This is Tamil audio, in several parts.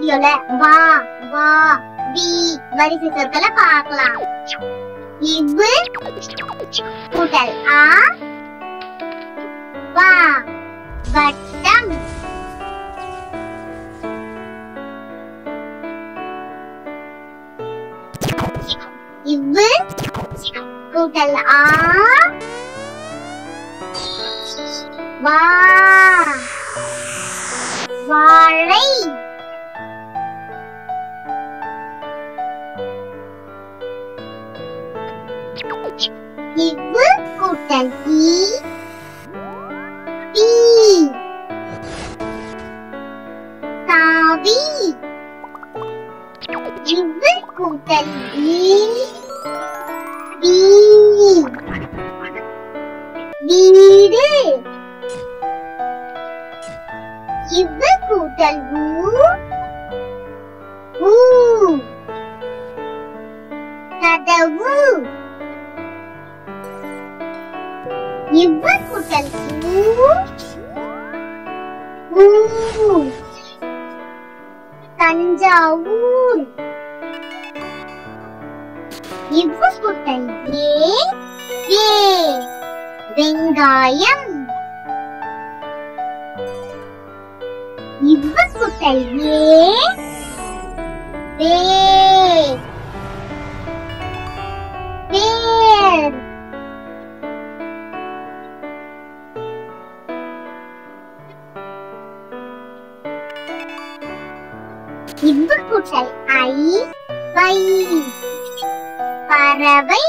வீடியோல வா வா வி வரிசை சொற்களை பார்க்கலாம் இவ்வு கூட்டல் ஆ வா வட்டம் இவ்வு கூட்டல் ஆ வா வாழை இவ்வு கூட்டல் ஈ பி தாவி இவ்வு கூட்டல் ஈ வீ வீடு இவ்வு கூட்டல் ஊ ஊ கதவு இவ்வு கூட்டல் ஊ ஊ தஞ்சாவூர் இவ்வு கூட்டல் ஏ ஏ வெங்காயம் இவ்வு கூட்டல் ஏ வே வேர் இவ்வு கூட்டல் ஐ வை பறவை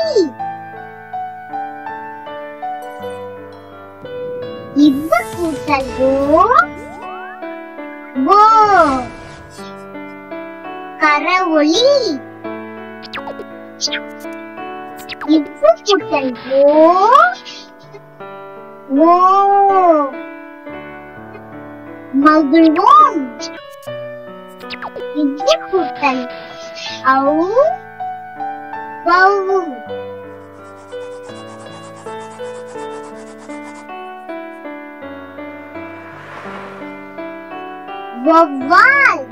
இவ்வு கூட்டல் ஓ ஓ கரவொளி இவ்வு கூட்டல் ஓ ஓ மகிழ்வோம் இவ்வு கூட்டல் ஔ வௌ வௌவால்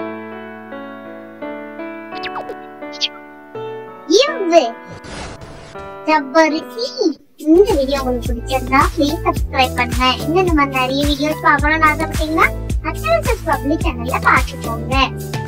இவ்வு ஜவ்வரிசி இந்த வீடியோ உங்களுக்கு பிடிச்சிருந்தா ப்ளீஸ் சப்ஸ்கிரைப் பண்ணுங்க இன்னும் நம்ம நிறைய வீடியோஸ் பார்க்கணும்னு ஆசைப்பட்டீங்கன்னா அச்சரசஸ் பப்ளிக் சேனல்ல பார்த்துக்கோங்க